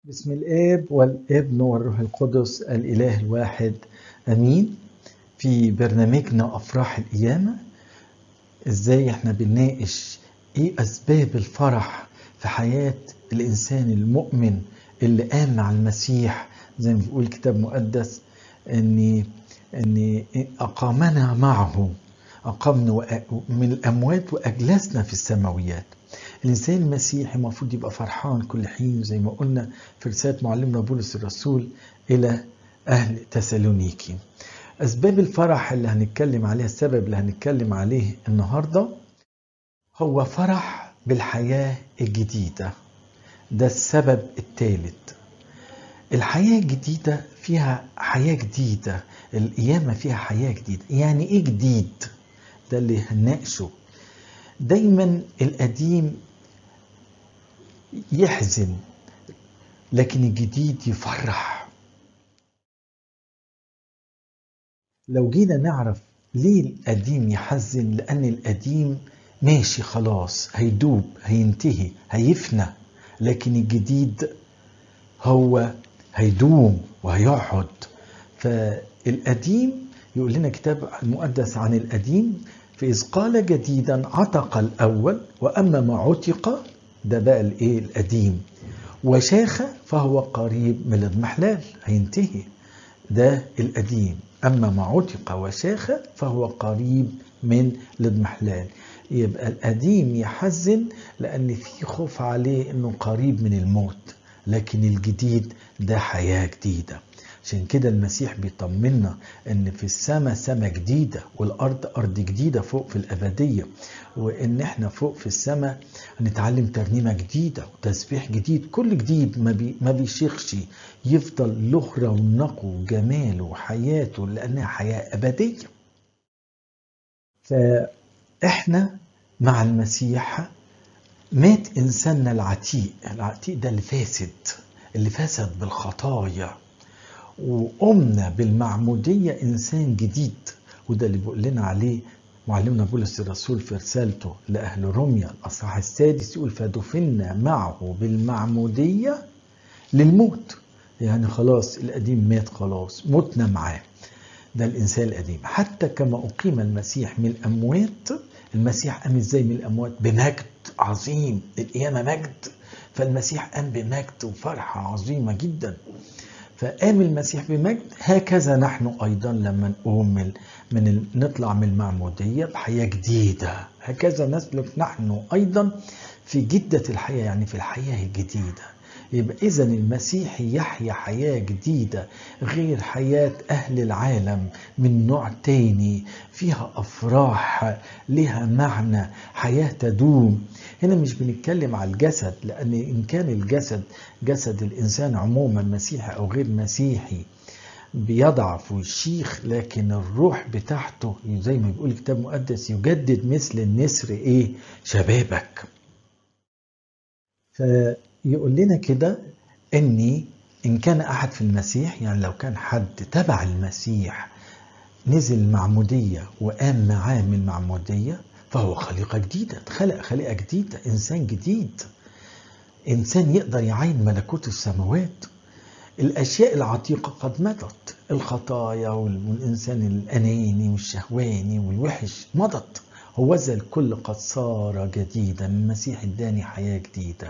بسم الآب والابن والروح القدس الإله الواحد أمين في برنامجنا أفراح القيامة إزاي إحنا بنناقش إيه أسباب الفرح في حياة الإنسان المؤمن اللي قام مع المسيح زي ما بيقول الكتاب المقدس إن إن أقامنا معه أقامنا من الأموات وأجلسنا في السماويات الإنسان المسيحي المفروض يبقى فرحان كل حين زي ما قلنا في رسالة معلمنا بولس الرسول إلى أهل تسالونيكي أسباب الفرح اللي هنتكلم عليها السبب اللي هنتكلم عليه النهاردة هو فرح بالحياة الجديدة ده السبب الثالث الحياة الجديدة فيها حياة جديدة القيامة فيها حياة جديدة يعني إيه جديد ده اللي هنناقشه دايما القديم يحزن لكن الجديد يفرح لو جينا نعرف ليه القديم يحزن لأن القديم ماشي خلاص هيدوب هينتهي هيفنى لكن الجديد هو هيدوم وهيقعد فالقديم يقول لنا كتاب المقدس عن القديم فإذ قال جديدا عتق الأول وأما ما عتق ده بقى الإيه القديم وشاخ فهو قريب من الاضمحلال هينتهي ده القديم أما ما عتق وشاخ فهو قريب من الاضمحلال يبقى القديم يحزن لأن في خوف عليه إنه قريب من الموت لكن الجديد ده حياة جديدة عشان كده المسيح بيطمنا ان في السماء سماء جديده والارض ارض جديده فوق في الابديه وان احنا فوق في السماء هنتعلم ترنيمه جديده وتسبيح جديد كل جديد ما, بي ما بيشيخش يفضل له رونقه وجماله وحياته لانها حياه ابديه فاحنا مع المسيح مات انساننا العتيق العتيق ده اللي فاسد اللي فسد بالخطايا وقمنا بالمعمودية إنسان جديد وده اللي بيقول لنا عليه معلمنا بولس الرسول في رسالته لأهل روميا الأصحاح السادس يقول فدفنا معه بالمعمودية للموت يعني خلاص القديم مات خلاص متنا معاه ده الإنسان القديم حتى كما أقيم المسيح من الأموات المسيح قام إزاي من الأموات بمجد عظيم القيامة مجد فالمسيح قام بمجد وفرحة عظيمة جدا فقام المسيح بمجد هكذا نحن ايضا لما نقوم من, من نطلع من المعموديه بحياه جديده هكذا نسلك نحن ايضا في جده الحياه يعني في الحياه الجديده يبقى اذا المسيح يحيا حياه جديده غير حياه اهل العالم من نوع تاني فيها افراح لها معنى حياه تدوم هنا مش بنتكلم على الجسد لأن إن كان الجسد جسد الإنسان عموما مسيحي أو غير مسيحي بيضعف ويشيخ لكن الروح بتاعته زي ما بيقول الكتاب المقدس يجدد مثل النسر إيه شبابك فيقول لنا كده إني إن كان أحد في المسيح يعني لو كان حد تبع المسيح نزل المعمودية وقام معاه من المعمودية فهو خليقة جديدة خلق خليقة جديدة إنسان جديد إنسان يقدر يعين ملكوت السماوات الأشياء العتيقة قد مضت الخطايا والإنسان الأناني والشهواني والوحش مضت هو ذا الكل قد صار جديدا المسيح اداني حياة جديدة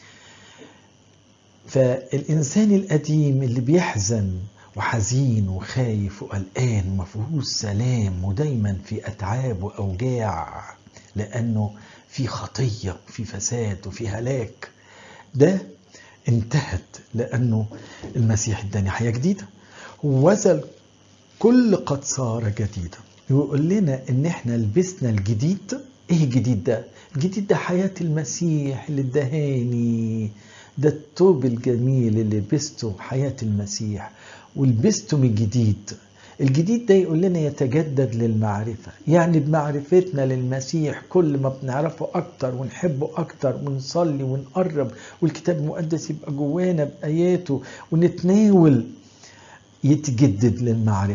فالإنسان القديم اللي بيحزن وحزين وخايف وقلقان ومفيهوش سلام ودايما في اتعاب واوجاع لانه في خطيه وفي فساد وفي هلاك ده انتهت لانه المسيح اداني حياه جديده وزل كل قد صار جديدا يقول لنا ان احنا لبسنا الجديد ايه الجديد ده الجديد ده حياه المسيح اللي ادهاني ده الثوب الجميل اللي لبسته حياه المسيح ولبستم الجديد الجديد ده يقول لنا يتجدد للمعرفة يعني بمعرفتنا للمسيح كل ما بنعرفه أكتر ونحبه أكتر ونصلي ونقرب والكتاب المقدس يبقى جوانا بآياته ونتناول يتجدد للمعرفة